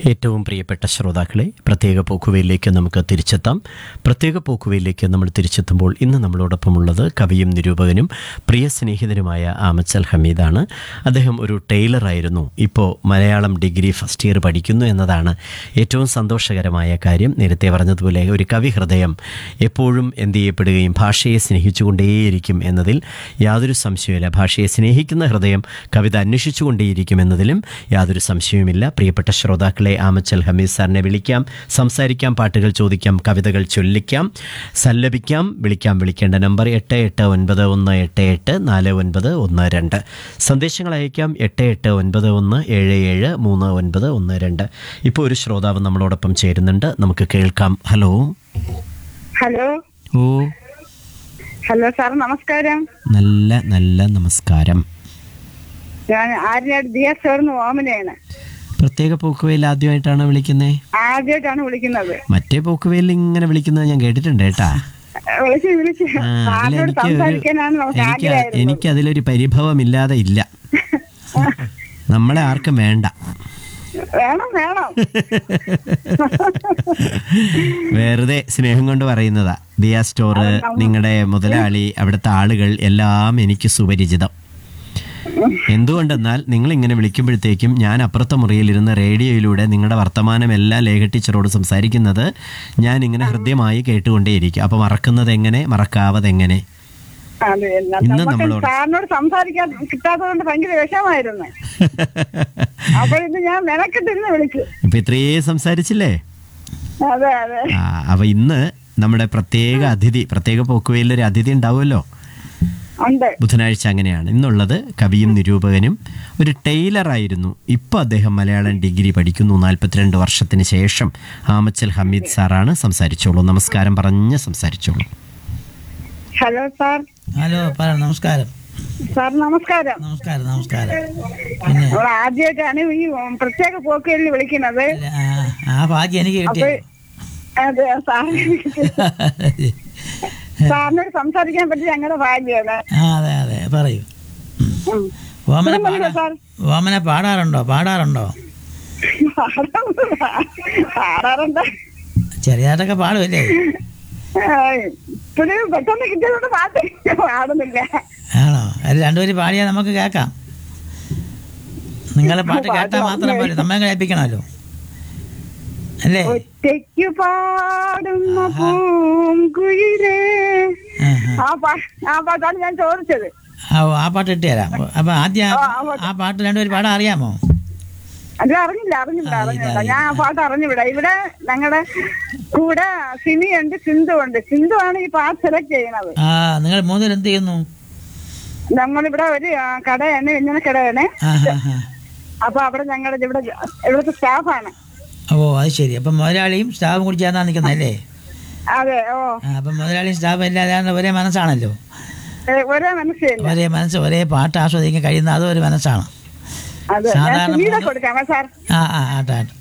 ഏറ്റവും പ്രിയപ്പെട്ട ശ്രോതാക്കളെ പ്രത്യേക പോക്കുവയിലേക്ക് നമുക്ക് തിരിച്ചെത്താം പ്രത്യേക പോക്കുവയിലേക്ക് നമ്മൾ തിരിച്ചെത്തുമ്പോൾ ഇന്ന് നമ്മളോടൊപ്പമുള്ളത് കവിയും നിരൂപകനും പ്രിയ സ്നേഹിതനുമായ ആമച്ചൽ ഹമീദാണ് അദ്ദേഹം ഒരു ടൈലറായിരുന്നു ഇപ്പോൾ മലയാളം ഡിഗ്രി ഫസ്റ്റ് ഇയർ പഠിക്കുന്നു എന്നതാണ് ഏറ്റവും സന്തോഷകരമായ കാര്യം നേരത്തെ പറഞ്ഞതുപോലെ ഒരു കവി ഹൃദയം എപ്പോഴും എന്ത് ചെയ്യപ്പെടുകയും ഭാഷയെ സ്നേഹിച്ചുകൊണ്ടേയിരിക്കും എന്നതിൽ യാതൊരു സംശയവുമില്ല ഭാഷയെ സ്നേഹിക്കുന്ന ഹൃദയം കവിത അന്വേഷിച്ചുകൊണ്ടേയിരിക്കും എന്നതിലും യാതൊരു സംശയവുമില്ല പ്രിയപ്പെട്ട ശ്രോതാക്കളെ ആമച്ചൽ ഹമീദ് സാറിനെ വിളിക്കാം സംസാരിക്കാം പാട്ടുകൾ ചോദിക്കാം കവിതകൾ ചൊല്ലിക്കാം സല്ലപിക്കാം വിളിക്കാം വിളിക്കേണ്ട നമ്പർ എട്ട് എട്ട് ഒൻപത് ഒന്ന് എട്ട് എട്ട് നാല് ഒൻപത് ഒന്ന് രണ്ട് സന്ദേശങ്ങൾ അയക്കാം എട്ട് എട്ട് ഒൻപത് ഒന്ന് ഏഴ് ഏഴ് മൂന്ന് ഒൻപത് ഒന്ന് രണ്ട് ഇപ്പോൾ ഒരു ശ്രോതാവ് നമ്മളോടൊപ്പം ചേരുന്നുണ്ട് നമുക്ക് കേൾക്കാം ഹലോ ഹലോ ഓ ഹലോ സാർ നമസ്കാരം നല്ല നല്ല നമസ്കാരം ഞാൻ ആര്യനാട് ദിയ സാറിന് ഓമനയാണ് പ്രത്യേക പോക്കുവയിൽ ആദ്യമായിട്ടാണ് വിളിക്കുന്നത് ആദ്യമായിട്ടാണ് വിളിക്കുന്നത് മറ്റേ പോക്കുവയിൽ ഇങ്ങനെ വിളിക്കുന്നത് ഞാൻ കേട്ടിട്ടുണ്ട് കേട്ടാ വിളിച്ച് വിളിച്ച് ആ, സാറിനോട് അതിലെനിക്ക് ഒരു- സംസാരിക്കാനാണ് നമുക്ക് എനിക്ക് ആഗ്രഹമായിരുന്നു എനിക്ക് അതിലൊരു പരിഭവമില്ലാതെ ഇല്ല നമ്മളെ ആർക്കും വേണ്ട വേണം വേണം വെറുതെ സ്നേഹം കൊണ്ട് പറയുന്നതാ ദിയ സ്റ്റോറ് നിങ്ങളുടെ മുതലാളി അവിടുത്തെ ആളുകൾ എല്ലാം എനിക്ക് സുപരിചിതം എന്തുകൊണ്ടെന്നാൽ നിങ്ങൾ ഇങ്ങനെ വിളിക്കുമ്പോഴത്തേക്കും ഞാൻ അപ്പുറത്തെ മുറിയിലിരുന്ന് റേഡിയോയിലൂടെ നിങ്ങളുടെ വർത്തമാനം എല്ലാം ലേഖ ടീച്ചറോട് സംസാരിക്കുന്നത് ഞാൻ ഇങ്ങനെ ഹൃദ്യമായി കേട്ടുകൊണ്ടേയിരിക്കും അപ്പൊ മറക്കുന്നത് എങ്ങനെ മറക്കാവത് എങ്ങനെ അതെ എന്നാ ഇന്ന് നമുക്ക് നമ്മളോട് സാറിനോട് സംസാരിക്കാൻ കിട്ടാത്തതുകൊണ്ട് ഭയങ്കര വിഷമായിരുന്നു അപ്പൊ ഇന്ന് ഞാൻ മെനക്കെട്ടിരുന്ന് വിളിച്ചു ഇപ്പൊ ഇത്രയേ സംസാരിച്ചില്ലേ അതെ അതെ ആ അപ്പൊ ഇന്ന് നമ്മുടെ പ്രത്യേക അതിഥി പ്രത്യേക പോക്കുവയിൽ ഒരു അതിഥി ഉണ്ടാവുമല്ലോ ഉണ്ട് ബുധനാഴ്ച അങ്ങനെയാണ് ഇന്നുള്ളത് കവിയും നിരൂപകനും ഒരു ടൈലറായിരുന്നു ഇപ്പോൾ അദ്ദേഹം മലയാളം ഡിഗ്രി പഠിക്കുന്നു നാൽപ്പത്തിരണ്ട് വർഷത്തിന് ശേഷം ആമച്ചൽ ഹമീദ് സാറാണ് സംസാരിച്ചോളൂ നമസ്കാരം പറഞ്ഞ് സംസാരിച്ചോളൂ ഹലോ സാർ ഹലോ പറ നമസ്കാരം സാർ നമസ്കാരം നമസ്കാരം നമസ്കാരം പിന്നെ നമ്മൾ ആദ്യമായിട്ടാണ് ഈ ഉം, പ്രത്യേക പോക്കുകളിൽ വിളിക്കുന്നത് ആ, ആ ഭാഗ്യം എനിക്ക് അപ്പൊ കിട്ടിയ അതെ സാറിന് സാറിനോട് സംസാരിക്കാൻ പറ്റി ഞങ്ങളുടെ ഭാഗ്യമാണ് ആ അതെ അതെ പറയൂ ഉം. ഓമന സുഖം തന്നെ പാടാ സാർ ഓമന പാടാറുണ്ടോ പാടാറുണ്ടോ പാടാറുണ്ട് ചെറിയതായിട്ടൊക്കെ പാടുമല്ലേ ഇപ്പോഴും പെട്ടെന്ന് കിട്ടിയതുകൊണ്ട് പാട്ട് പാടുന്നില്ല ആണോ അത് രണ്ടുപേരും പാടിയാൽ നമുക്ക് കേൾക്കാം നിങ്ങളെ പാട്ട് കേട്ടാൽ മാത്രം പോലും നമ്മെ കേൾപ്പിക്കണമല്ലോ അല്ലേ ഒറ്റയ്ക്ക് പാടുന്ന പൂങ്കുയിലേ ആഹാ. ആ പാ ആ പാട്ടാണ് ഞാൻ ചോദിച്ചത് ആ ഓ, ആ പാട്ട് ഇട്ട് തരാം അപ്പൊ ആദ്യം ആ- ആ പാട്ട് രണ്ടുപേരും പാടാൻ അറിയാമോ അത് അറിഞ്ഞില്ല അറിഞ്ഞില്ല അറിഞ്ഞില്ല ഞാൻ ആ പാട്ട് അറിഞ്ഞുവിടാ ഇവിടെ ഞങ്ങളുടെ കൂടെ സിനി ഉണ്ട് സിന്ധു ഉണ്ട് സിന്ധു ആണ് ഈ പാട്ട് സെലക്ട് ചെയ്യണത് ആ നിങ്ങൾ മൂന്നിൽ എന്ത് ചെയ്യുന്നു നമ്മളിവിടെ ഒരു ആ, കടയാണ് ഇങ്ങനെ കടയാണ് ആ ഹാ ഹാ അപ്പൊ അവിടെ ഞങ്ങളുടെ ഇവിടെ ഇവിടുത്തെ സ്റ്റാഫാണ് ഓ അത് ശരി അപ്പം മുതലാളിയും സ്റ്റാഫും കൂടി ചേർന്നാ നിൽക്കുന്നല്ലേ അതെ ഓ ആ അപ്പം മുതലാളിയും സ്റ്റാഫും ഇല്ലാതെ ഒരേ മനസ്സാണല്ലോ ഏ, ഒരേ മനസ്സില്ല ഒരേ മനസ്സ് ഒരേ പാട്ട് ആസ്വദിക്കാൻ കഴിയുന്ന അതും ഒരു മനസ്സാണ് അതെ ഞാൻ സാധാരണ സുനീത മൂന്ന്- കൊടുക്കാമോ സാർ ആ ആ ആട്ടെ ആട്ടെ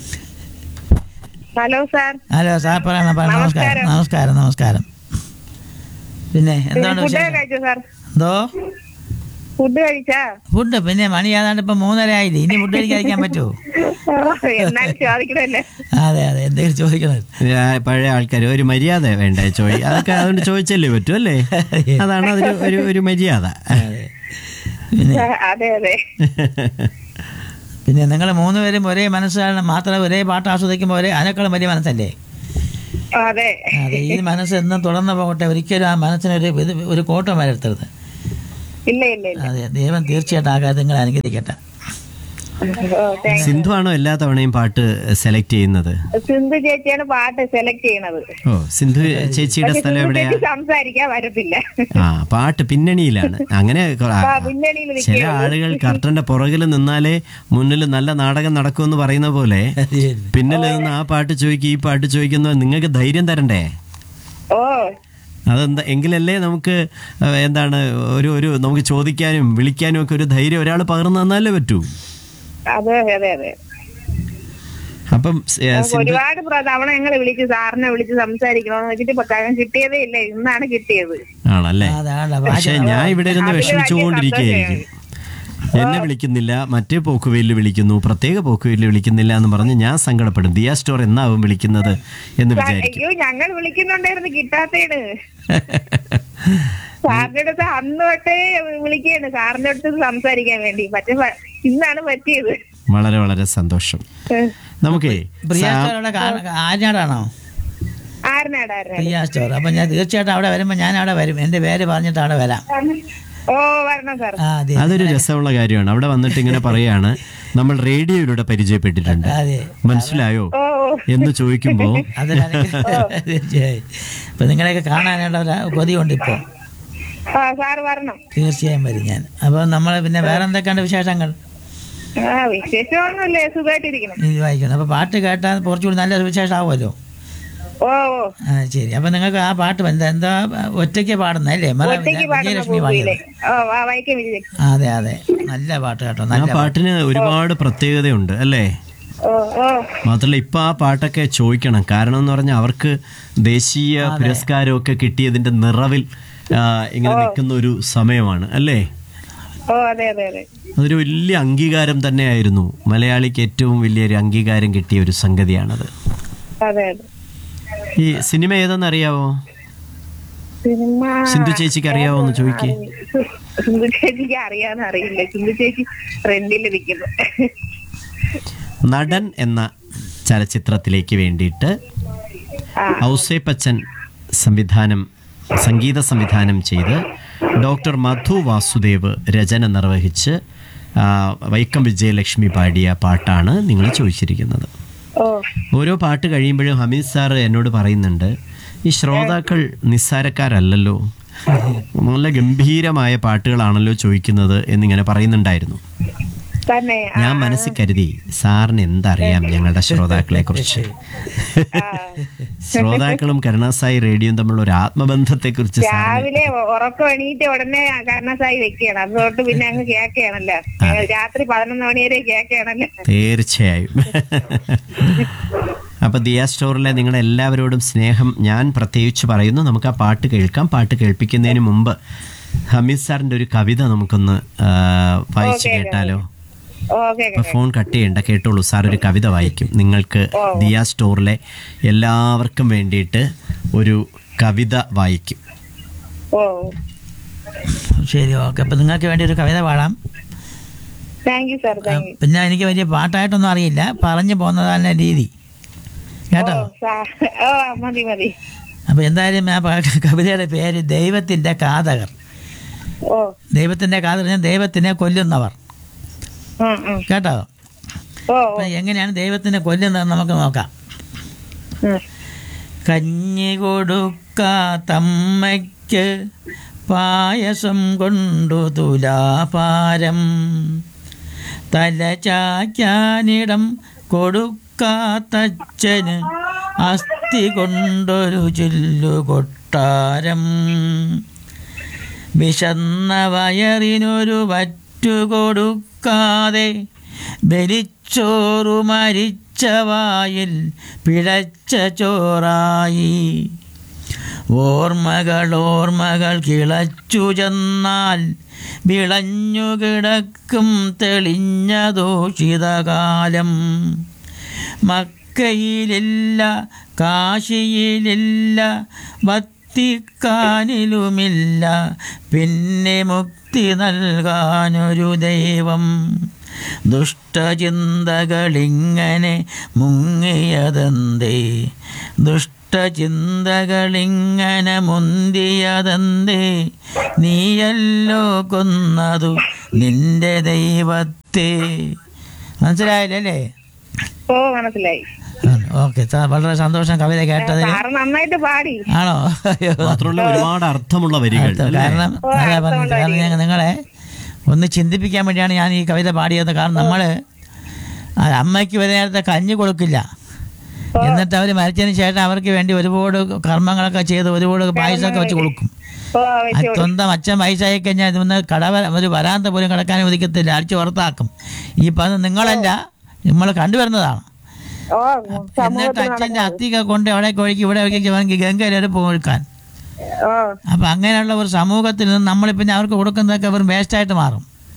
ഹലോ സാർ ഹലോ സാർ പറയണം പറയണം നമസ്കാരം നമസ്കാരം നമസ്കാരം പിന്നെ എന്താണ് ഫുഡ് വിശേഷം കഴിച്ചു സാർ എന്തോ ഫുഡ് കഴിച്ചാ ഫുഡ് പിന്നെ മണി ഏതാണ്ട് ഇപ്പം മൂന്നര ആയില്ലേ ഇനി ഫുഡ് കഴിക്കാതിരിക്കാൻ പറ്റുമോ എന്നാലും ചോദിക്കണല്ലേ അതെ അതെ എന്തെങ്കിലും ചോദിക്കണം ആ, പഴയ ആൾക്കാർ ഒരു മര്യാദ വേണ്ട ചോദി അതൊക്കെ അതുകൊണ്ട് ചോദിച്ചല്ലേ പറ്റൂ അല്ലേ അതാണ് അതൊരു ഒരു ഒരു മര്യാദ പിന്നെ അതെ അതെ പിന്നെ നിങ്ങൾ മൂന്നുപേരും ഒരേ മനസ്സാണ് മാത്രമേ ഒരേ പാട്ട് ആസ്വദിക്കുമ്പോൾ ഒരേ അതിനേക്കാളും വലിയ മനസ്സല്ലേ അതെ അതെ ഈ മനസ്സ് എന്നും തുടർന്ന് പോകട്ടെ ഒരിക്കലും ആ മനസ്സിനൊരു ഇത് ഒരു കോട്ടം വരരുത്തരുത് ഇല്ല ഇല്ല ഇല്ല അതെ ദൈവം തീർച്ചയായിട്ടും ആ കാര്യം നിങ്ങൾ അനുഗ്രഹിക്കട്ടെ ഓ, thank സിന്ധു ആണോ എല്ലാ തവണയും പാട്ട് സെലക്ട് ചെയ്യുന്നത് you. സിന്ധു ചേച്ചിയാണ് പാട്ട് സെലക്ട് ചെയ്യണത് ഓ സിന്ധു ചേച്ചിയുടെ പക്ഷെ സ്ഥലം സിന്ധു എവിടെയാ ചേച്ചി സംസാരിക്കാൻ വരത്തില്ല ആ പാട്ട് പിന്നണിയിലാണ് അങ്ങനെ കൊ- ആ, ആ, പിന്നണിയിൽ ചില നിൽക്കുകയുള്ളൂ. ആളുകൾ കർട്ടന്റെ പുറകിൽ നിന്നാലേ മുന്നിൽ നല്ല നാടകം നടക്കുമെന്ന് പറയുന്ന പോലെ പിന്നിൽ നിന്ന് ആ പാട്ട് ചോദിക്കും ഈ പാട്ട് ചോദിക്കുന്ന നിങ്ങൾക്ക് ധൈര്യം തരണ്ടേ ഓ അതെന്താ എങ്കിലല്ലേ നമുക്ക് ആ, എന്താണ് ഒരു ഒരു നമുക്ക് ചോദിക്കാനും വിളിക്കാനും ഒക്കെ ഒരു ധൈര്യം ഒരാൾ പകർന്നു തന്നാലേ പറ്റൂ അതെ അതെ അതെ അപ്പം ഏ, സിന്ധു ഒരുപാട് പ്ര- തവണ ഞങ്ങൾ വിളിച്ച് സാറിനെ വിളിച്ച് സംസാരിക്കണമെന്ന് വെച്ചിട്ട് പുസ്തകം കിട്ടിയതേ ഇല്ല ഇന്നാണ് കിട്ടിയത് ആണല്ലേ അതാണ് പക്ഷെ ഞാൻ ഇവിടെ ഇരുന്ന് അതില് വലിയ വിഷമിച്ചുകൊണ്ടിരിക്കുകയായിരിക്കും എന്നെ വിളിക്കുന്നില്ല മറ്റേ പോക്കുവെയിൽ വിളിക്കുന്നു പ്രത്യേക പോക്കുവെയിൽ വിളിക്കുന്നില്ല എന്ന് പറഞ്ഞ് ഞാൻ സങ്കടപ്പെടും ദിയ സ്റ്റോർ എന്നാവും വിളിക്കുന്നത് എന്ന് വിചാരിക്കും അയ്യോ ഞങ്ങൾ വിളിക്കുന്നുണ്ടായിരുന്നു കിട്ടാത്തേണ് സാറിന്റെ അടുത്ത് അന്ന് തൊട്ടേ വിളിക്കുകയാണ് സാറിന്റെ അടുത്ത് സംസാരിക്കാൻ വേണ്ടി പക്ഷെ പ- ഇന്നാണ് പറ്റിയത് വളരെ വളരെ സന്തോഷം നമുക്കേ പ്രിയ സാ- സ്റ്റോർ അവിടെ കാ- ആര്യനാടാണോ ആരനാട് ആരനാട് പ്രിയ സ്റ്റോർ അപ്പം ഞാൻ തീർച്ചയായിട്ടും അവിടെ വരുമ്പോൾ ഞാൻ അവിടെ വരും എൻ്റെ പേര് പറഞ്ഞിട്ട് അവിടെ വരാം ഓ വരണം സാർ ആ അതെ അതൊരു രസമുള്ള കാര്യമാണ് അവിടെ വന്നിട്ട് ഇങ്ങനെ പറയാണ് നമ്മൾ റേഡിയോയിലൂടെ പരിചയപ്പെട്ടിട്ടുണ്ട് അതെ മനസ്സിലായോ ഓ എന്ന് ചോദിക്കുമ്പോ അതിലാണെങ്കിൽ തീർച്ചയായും ഇപ്പം നിങ്ങളെയൊക്കെ കാണാനുള്ള ഒരു കൊതിയുണ്ട് ഇപ്പോൾ ആ സാറ് വരണം തീർച്ചയായും വരും ഞാൻ അപ്പോൾ നമ്മൾ പിന്നെ വേറെ എന്തൊക്കെയാണ് വിശേഷങ്ങൾ ആ വിശേഷമൊന്നുമില്ലേ സുഖമായിട്ടിരിക്കണം ഇത് വായിക്കണം അപ്പോൾ പാട്ട് കേട്ടാൽ കുറച്ചുകൂടി നല്ലൊരു വിശേഷമാവുമല്ലോ ഓ ഓ ആ ശരി അപ്പോൾ നിങ്ങൾക്ക് ആ പാട്ട് എന്താ എന്താ ഒറ്റയ്ക്ക് പാടുന്ന അല്ലേ മല ഒറ്റയ്ക്ക് പാടുന്ന വിജയലക്ഷ്മി പൂവിലെ പാടിയത് ഓ ആ വൈക്കം വിജയ ആ, അതെ അതെ നല്ല പാട്ട് കേട്ടോ ആ നല്ല പാട്ട് പാട്ടിന് ഒരുപാട് പ്രത്യേകതയുണ്ട് അല്ലേ ഓ ഓ മാത്രമല്ല ഇപ്പൊ ആ പാട്ടൊക്കെ ചോദിക്കണം കാരണം എന്ന് പറഞ്ഞാൽ അവർക്ക് ദേശീയ പുരസ്കാരമൊക്കെ കിട്ടിയതിന്റെ നിറവിൽ ആ, ഇങ്ങനെ നിൽക്കുന്ന ഒരു സമയമാണ് അല്ലേ ഓ അതെ അതെ അതെ അതൊരു വലിയ അംഗീകാരം തന്നെയായിരുന്നു മലയാളിക്ക് ഏറ്റവും വലിയൊരു അംഗീകാരം കിട്ടിയ ഒരു സംഗതിയാണത് അതെ അതെ ഈ സിനിമ ഏതെന്ന് അറിയാവോ സിനിമ സിന്ധു ചേച്ചിക്ക് അറിയാവോ എന്ന് ചോദിക്കേ സിന്ധു ചേച്ചിക്ക് അറിയാന്ന് അറിയില്ല സിന്ധു ചേച്ചി ഫ്രണ്ടിലിരിക്കുന്നു നടൻ എന്ന ചലച്ചിത്രത്തിലേക്ക് വേണ്ടിയിട്ട് ആ ഔസേപ്പച്ചൻ സംവിധാനം സംഗീത സംവിധാനം ചെയ്ത് ഡോക്ടർ മധു വാസുദേവ് രചന നിർവഹിച്ച് ആ, വൈക്കം വിജയലക്ഷ്മി പാടിയ പാട്ടാണ് നിങ്ങൾ ചോദിച്ചിരിക്കുന്നത് ഓ ഓരോ പാട്ട് കഴിയുമ്പോഴും ഹമീദ് സാർ എന്നോട് പറയുന്നുണ്ട് ഈ ശ്രോതാക്കൾ നിസ്സാരക്കാരല്ലല്ലോ നല്ല ഗംഭീരമായ പാട്ടുകളാണല്ലോ ചോദിക്കുന്നത് എന്നിങ്ങനെ പറയുന്നുണ്ടായിരുന്നു തന്നെ ആ, ഞാൻ മനസ്സിൽ കരുതി സാറിന് എന്തറിയാം ഞങ്ങളുടെ ശ്രോതാക്കളെ കുറിച്ച് ആ. ശ്രോതാക്കളും കരുണാസായി റേഡിയോയും തമ്മിലുള്ള ഒരു ആത്മബന്ധത്തെ കുറിച്ച് സാറിന് രാവിലെ ഉറക്കം എണീറ്റ് ഉടനെ കർണസായി വെക്കുകയാണ് അതുകൊണ്ട് പിന്നെ അങ്ങ് കേൾക്കുകയാണല്ലോ ഞങ്ങൾ രാത്രി പതിനൊന്ന് മണി വരെ കേൾക്കുകയാണല്ലോ തീർച്ചയായും അപ്പൊ ദിയ സ്റ്റോറിലെ നിങ്ങളുടെ എല്ലാവരോടും സ്നേഹം ഞാൻ പ്രത്യേകിച്ച് പറയുന്നു നമുക്ക് ആ പാട്ട് കേൾക്കാം പാട്ട് കേൾപ്പിക്കുന്നതിന് മുമ്പ് ഹമീദ് സാറിന്റെ ഒരു കവിത നമുക്കൊന്ന് ആ, വായിച്ചു കേട്ടാലോ ഓക്കെ അപ്പൊ ഫോൺ കട്ട് ചെയ്യണ്ട കേട്ടോളൂ സാർ ഒരു കവിത വായിക്കും നിങ്ങൾക്ക് ദിയ സ്റ്റോറിലെ എല്ലാവർക്കും വേണ്ടിയിട്ട് ഒരു കവിത വായിക്കും ഓ ശരി ഓക്കെ അപ്പം നിങ്ങൾക്ക് വേണ്ടി ഒരു കവിത പാടാം thank you sir thank you പിന്നെ എനിക്ക് വലിയ പാട്ടായിട്ടൊന്നും അറിയില്ല പറഞ്ഞു പോകുന്നതാണ് രീതി കേട്ടോ ഓ സാ- ഓ മതി മതി അപ്പോൾ എന്തായാലും ആ പാ- കവിതയുടെ പേര് ദൈവത്തിൻ്റെ കാതകർ ഓ ദൈവത്തിൻ്റെ കാതകർ ഞാൻ ദൈവത്തിനെ കൊല്ലുന്നവർ ഉം, ഉം. കേട്ടോ ഓ അപ്പം എങ്ങനെയാണ് ദൈവത്തിനെ കൊല്ലുന്നതെന്ന് നമുക്ക് നോക്കാം ഉം. കഞ്ഞി കൊടുക്കാത്തമ്മയ്ക്ക് പായസം കൊണ്ടു തുലാപാരം തല ചായ്ക്കാനിടം കൊടുക്കാത്തച്ഛന് അസ്ഥി കൊണ്ടൊരു ചില്ലു കൊട്ടാരം വിശന്ന വയറിനൊരു വറ്റു കൊടുക്കാതെ ബലിച്ചോറു മരിച്ച വായിൽ പിഴച്ച ചോറായി ഓർമ്മകൾ ഓർമ്മകൾ കിളച്ചു ചെന്നാൽ വിളഞ്ഞു കിടക്കും തെളിഞ്ഞ ദോഷിതകാലം മക്കയിലില്ല കാശിയിലില്ല വത്തിക്കാനിലുമില്ല പിന്നെ മുക്തി നൽകാനൊരു ദൈവം ദുഷ്ടചിന്തകളിങ്ങനെ മുങ്ങിയതെന്തേ ദുഷ്ടചിന്തകളിങ്ങനെ മുന്തിയതെന്തേ നീയല്ലോ കൊന്നതു നിന്റെ ദൈവത്തെ മനസ്സിലായില്ലല്ലേ ഓ മനസ്സിലായി ഓക്കെ വളരെ സന്തോഷം കവിത കേട്ടതിൽ സാറ് നന്നായിട്ട് പാടി ആണോ അയ്യോ മാത്രമല്ല ഒരുപാട് അർത്ഥമുള്ള വരികൾ അർത്ഥം. അല്ലേ? കാരണം അതാ പറഞ്ഞത് കാരണം ഞാൻ നിങ്ങളെ ഒന്ന് ചിന്തിപ്പിക്കാൻ വേണ്ടിയാണ് ഞാൻ ഈ കവിത പാടിയത് കാരണം നമ്മള് ആ അമ്മയ്ക്ക് ഒരു നേരത്തെ കഞ്ഞി കൊടുക്കില്ല എന്നിട്ട് അവർ മരിച്ചതിന് ശേഷം അവർക്ക് വേണ്ടി ഒരുപാട് കർമ്മങ്ങളൊക്കെ ചെയ്ത് ഒരുപാട് പായസമൊക്കെ വെച്ച് കൊടുക്കും ഓ ആ വെച്ചു സ്വന്തം അച്ഛൻ വയസ്സായി കഴിഞ്ഞാൽ ഇതൊന്ന് കടവ ഒരു വരാന്ത പോലും കിടക്കാൻ ഉദിക്കത്തില്ല അടിച്ചു പുറത്താക്കും ഈ പറഞ്ഞ നിങ്ങളല്ല നമ്മൾ കണ്ടുവരുന്നതാണ് ഓ എന്നിട്ട് സമൂഹത്തിൽ അച്ഛൻ്റെ അത്തിക കൊണ്ട് അവിടെ ഒഴുക്കി ഇവിടെ ഒഴുക്കി വേണമെങ്കിൽ ഗംഗയിലെ പോകാൻ ഓ അപ്പം അങ്ങനെയുള്ള ഒരു സമൂഹത്തിൽ നിന്ന് നമ്മൾ പിന്നെ അവർക്ക് കൊടുക്കുന്നതൊക്കെ വെറും വേസ്റ്റായിട്ട് മാറും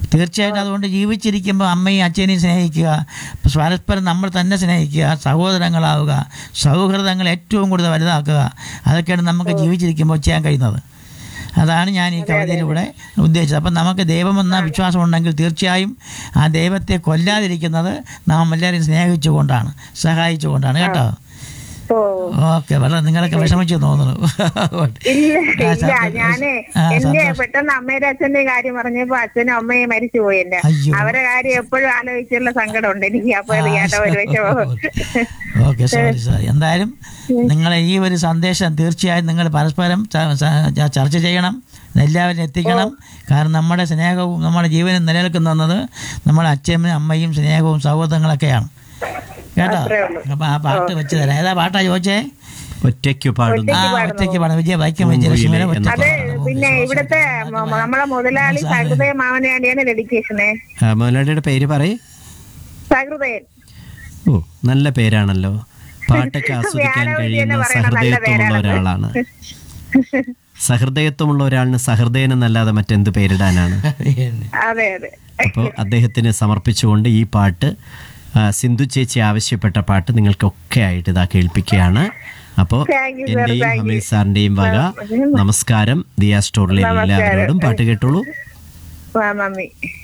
തീർച്ചയായിട്ടും അതുകൊണ്ട് ജീവിച്ചിരിക്കുമ്പോൾ അമ്മയും അച്ഛനെയും സ്നേഹിക്കുക പരസ്പരം നമ്മൾ തന്നെ സ്നേഹിക്കുക സഹോദരങ്ങളാവുക സൗഹൃദങ്ങൾ ഏറ്റവും കൂടുതൽ വലുതാക്കുക അതൊക്കെയാണ് നമുക്ക് ജീവിച്ചിരിക്കുമ്പോൾ ചെയ്യാൻ കഴിയുന്നത് അതാണ് ഞാൻ ഈ കവിതയിലൂടെ ഉദ്ദേശിച്ചത് അപ്പം നമുക്ക് ദൈവമെന്ന വിശ്വാസം ഉണ്ടെങ്കിൽ തീർച്ചയായും ആ ദൈവത്തെ കൊല്ലാതിരിക്കുന്നത് നാം എല്ലാവരെയും സ്നേഹിച്ചുകൊണ്ടാണ് സഹായിച്ചുകൊണ്ടാണ് കേട്ടോ ഓ ഓക്കെ വളരെ നിങ്ങളൊക്കെ വിഷമിച്ചു തോന്നുന്നു ഇല്ല ആ, ഇല്ല സന്തോഷം. ഞാന് ആ, എന്റെ സന്തോഷം. പെട്ടെന്ന് അമ്മയുടെ അച്ഛന്റെ കാര്യം പറഞ്ഞപ്പോ അച്ഛനും അമ്മയും മരിച്ചു പോയി എന്റെ അയ്യോ. അവരെ കാര്യം എപ്പോഴും ആലോചിച്ചുള്ള സങ്കടമുണ്ട് എനിക്ക് അപ്പൊ അത് കേട്ട ഒരു വിഷമം ഓക്കെ സോറി സോറി എന്തായാലും നിങ്ങളെ ഈ ഒരു സന്ദേശം തീർച്ചയായും നിങ്ങൾ പരസ്പരം ച- ച- ചർച്ച ചെയ്യണം എല്ലാവരും എത്തിക്കണം കാരണം നമ്മുടെ സ്നേഹവും നമ്മുടെ ജീവനും നിലനിൽക്കുന്നത് നമ്മുടെ അച്ഛനും അമ്മയും സ്നേഹവും സൗഹൃദങ്ങളൊക്കെയാണ് കേട്ടോ അത്രേ ഉള്ളൂ. അപ്പൊ ആ പാട്ട് വെച്ച് തരാം ഏതാ പാട്ടാ ചോദിച്ചേ ഒറ്റയ്ക്കു പാടുന്നു ആ ഒറ്റയ്ക്ക് പാടാം വിജയ വൈക്കം വിജയലക്ഷ്മിയുടെ എന്ന അത് ഒറ്റയ്ക്ക് പിന്നെ ഇവിടുത്തെ മ- നമ്മളെ മുതലാളി സഹൃദയ മാവന് വേണ്ടിയാണ് ഡെഡിക്കേഷനെ ആ, മുതലാളിയുടെ പേര് പറയേ സഹൃദയൻ ഓ നല്ല പേരാണല്ലോ പാട്ടൊക്കെ ആസ്വദിക്കാൻ വ്യാഴവതി കഴിയുന്ന എന്ന് പറയുന്ന നല്ല സഹൃദയത്വമുള്ള പേരാണ്. ഒരാളാണ് സഹൃദയത്വമുള്ള ഒരാളിന് സഹൃദയനെന്നല്ലാതെ മറ്റെന്ത് പേരിടാനാണ് അതെ അതെ അപ്പോൾ അദ്ദേഹത്തിന് സമർപ്പിച്ചുകൊണ്ട് ഈ പാട്ട് ആ, സിന്ധു ചേച്ചി ആവശ്യപ്പെട്ട പാട്ട് നിങ്ങൾക്കൊക്കെ ആയിട്ട് ഇതാ കേൾപ്പിക്കുകയാണ് അപ്പോൾ Thank you, sir. എന്റെയും Thank you. ഹമീദ് സാറിന്റെയും വക നമസ്കാരം ദിയ സ്റ്റോറിലെ എല്ലാവരോടും പാട്ട് കേട്ടോളൂ ആ, നന്ദി